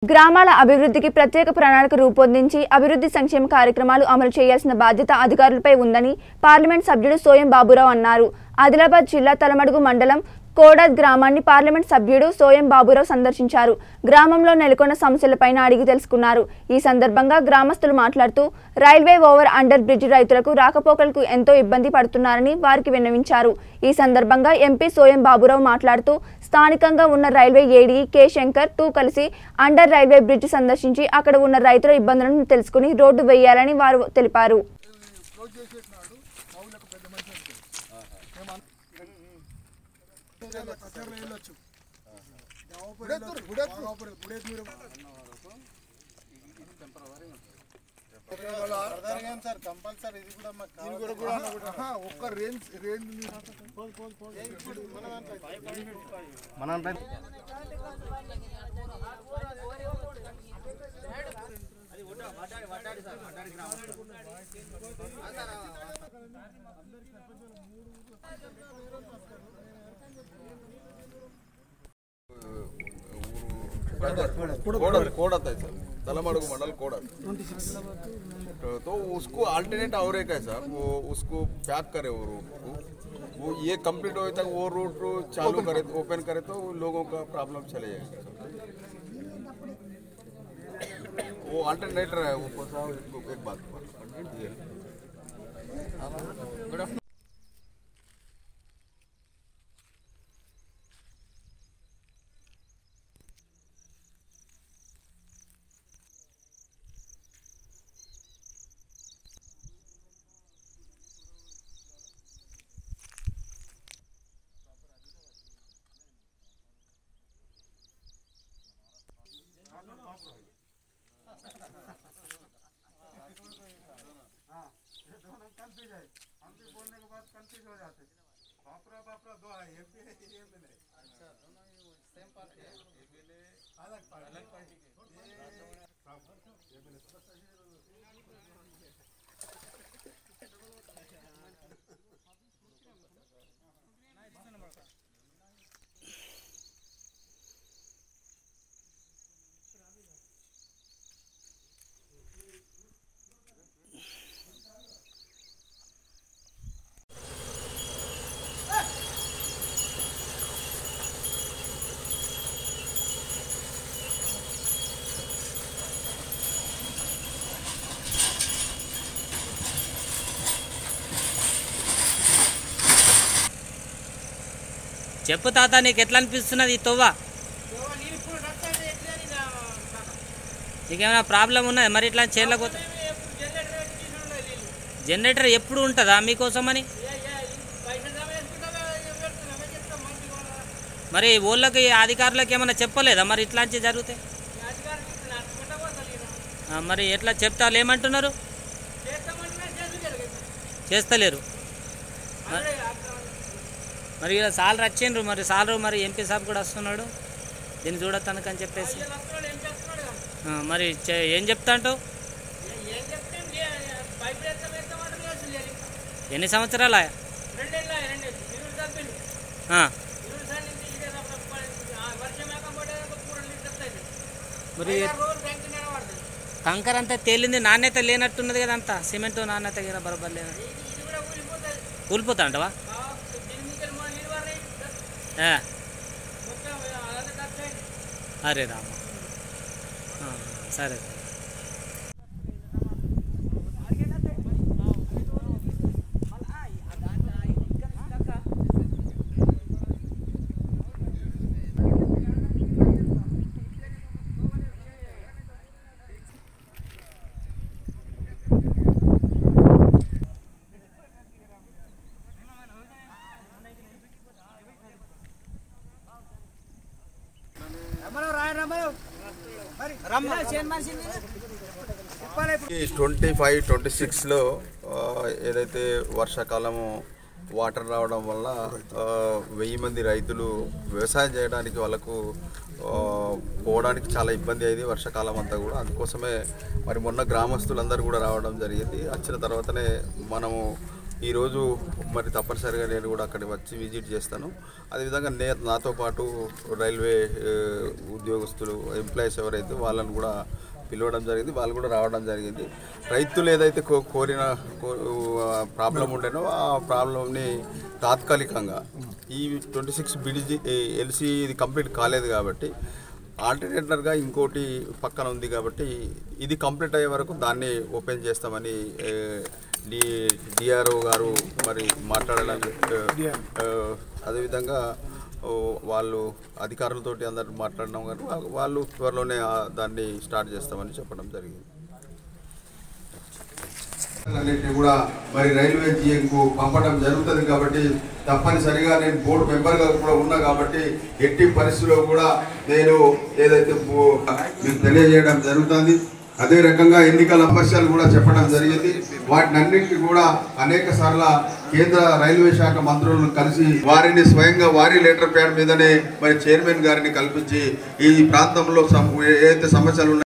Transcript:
గ్రామాల అభివృద్ధికి ప్రత్యేక ప్రణాళిక రూపొందించి అభివృద్ధి సంక్షేమ కార్యక్రమాలు అమలు చేయాల్సిన బాధ్యత అధికారులపై ఉందని పార్లమెంట్ సభ్యుడు సోయం బాబురావు అన్నారు ఆదిలాబాద్ జిల్లా తలమడుగు మండలం కోడద్ గ్రామాన్ని పార్లమెంట్ సభ్యుడు సోయం బాబురావు సందర్శించారు గ్రామంలో నెలకొన్న సమస్యలపైన అడిగి తెలుసుకున్నారు ఈ సందర్భంగా గ్రామస్తులు మాట్లాడుతూ రైల్వే ఓవర్ అండర్ బ్రిడ్జ్ రైతులకు రాకపోకలకు ఎంతో ఇబ్బంది పడుతున్నారని వారికి విన్నవించారు ఈ సందర్భంగా ఎంపీ సోయం బాబురావు మాట్లాడుతూ స్థానికంగా ఉన్న రైల్వే ఏడీ కె శంకర్ టూ కలిసి అండర్ రైల్వే బ్రిడ్జ్ సందర్శించి అక్కడ ఉన్న రైతుల ఇబ్బందులను తెలుసుకుని రోడ్డు వేయాలని వారు తెలిపారు సార్ కంపల్సరీ ఇది కూడా మాకు ఒక్క రేంజ్ రేంజ్ మనం कोडत कोडत है सर तलमड़गु मंडल कोडत तो, तो उसको अल्टरनेट और एक है सर वो उसको पैक करे वो रूट को वो ये कंप्लीट होए तक वो रूट चालू करे ओपन करे तो लोगों का प्रॉब्लम चले जाएगा वो अल्टरनेटर है वो साहब एक बात गुड आफ्टरनून చెప్పు తాత నీకు ఎట్లా అనిపిస్తున్నది ఈ తొవ్వ నీకేమైనా ప్రాబ్లం ఉన్నది మరి ఇట్లా చేనులకు పోతే జనరేటర్ ఎప్పుడు ఉంటుందా మీకోసమని మరి ఊళ్ళకి అధికారులకు ఏమైనా చెప్పలేదా మరి ఇట్లాంటి జరిగితే ఆ, మరి ఎట్లా చెప్తారు ఏమంటున్నారు చేస్తలేరు మరి ఇలా సార్లు వచ్చిండ్రు మరి సార్లు మరి ఎంపీ సాబ్ కూడా వస్తున్నాడు దీన్ని చూడటానికి అని చెప్పేసి ఆ, మరి చే- ఏం చెప్తా అంటావు ఎన్ని సంవత్సరాలా ఆ. మరి కంకర అంతా తేలింది నాణ్యత లేనట్టున్నది కదా అంతా సిమెంట్ నాణ్యత కదా బరబర్ లేదు కూలిపోతా అంటవా ఆ. అరే రామ ఆ, సరే ట్వంటీ ఫైవ్ ట్వంటీ సిక్స్లో ఏదైతే వర్షాకాలము వాటర్ రావడం వల్ల ఆ, వెయ్యి మంది రైతులు వ్యవసాయం చేయడానికి వాళ్ళకు ఆ, పోవడానికి చాలా ఇబ్బంది అయింది వర్షాకాలం అంతా కూడా అందుకోసమే మరి మొన్న గ్రామస్తులందరూ కూడా రావడం జరిగింది వచ్చిన తర్వాతనే మనము ఈరోజు మరి తప్పనిసరిగా నేను కూడా అక్కడికి వచ్చి విజిట్ చేస్తాను అదేవిధంగా నే నాతో పాటు రైల్వే ఏ, ఉద్యోగస్తులు ఎంప్లాయీస్ ఎవరైతే వాళ్ళని కూడా పిలవడం జరిగింది వాళ్ళు కూడా రావడం జరిగింది రైతులు ఏదైతే కో కోరిన ప్రాబ్లం ఉండేనో ఆ ప్రాబ్లంని తాత్కాలికంగా ఈ ట్వంటీ సిక్స్ బిడిజి ఎల్సీ ఇది కంప్లీట్ కాలేదు కాబట్టి ఆల్టర్నేటర్గా ఇంకోటి పక్కన ఉంది కాబట్టి ఇది కంప్లీట్ అయ్యే వరకు దాన్ని ఓపెన్ చేస్తామని ఏ, డి డిఆర్ఓ గారు మరి మాట్లాడడానికి ఏ, ఏ, అదేవిధంగా ఓ, వాళ్ళు అధికారులతోటి అందరు మాట్లాడినాం కానీ వా- వాళ్ళు త్వరలోనే ఆ దాన్ని స్టార్ట్ చేస్తామని చెప్పడం జరిగింది అన్నింటినీ కూడా మరి రైల్వే జిఎంకు పంపడం జరుగుతుంది కాబట్టి తప్పనిసరిగా నేను బోర్డు మెంబర్గా కూడా ఉన్నా కాబట్టి ఎట్టి పరిస్థితుల్లో కూడా నేను ఏదైతే బో- మీకు తెలియజేయడం జరుగుతుంది అదే రకంగా ఎన్నికల సమస్యలు కూడా చెప్పడం జరిగింది వాటిని అన్నింటినీ కూడా అనేక సార్లు కేంద్ర రైల్వే శాఖ మంత్రులను కలిసి వారిని స్వయంగా వారి లెటర్ ప్యాడ్ మీదనే మరి చైర్మన్ గారిని కల్పించి ఈ ప్రాంతంలో సమ- ఏదైతే సమస్యలు ఉన్నాయో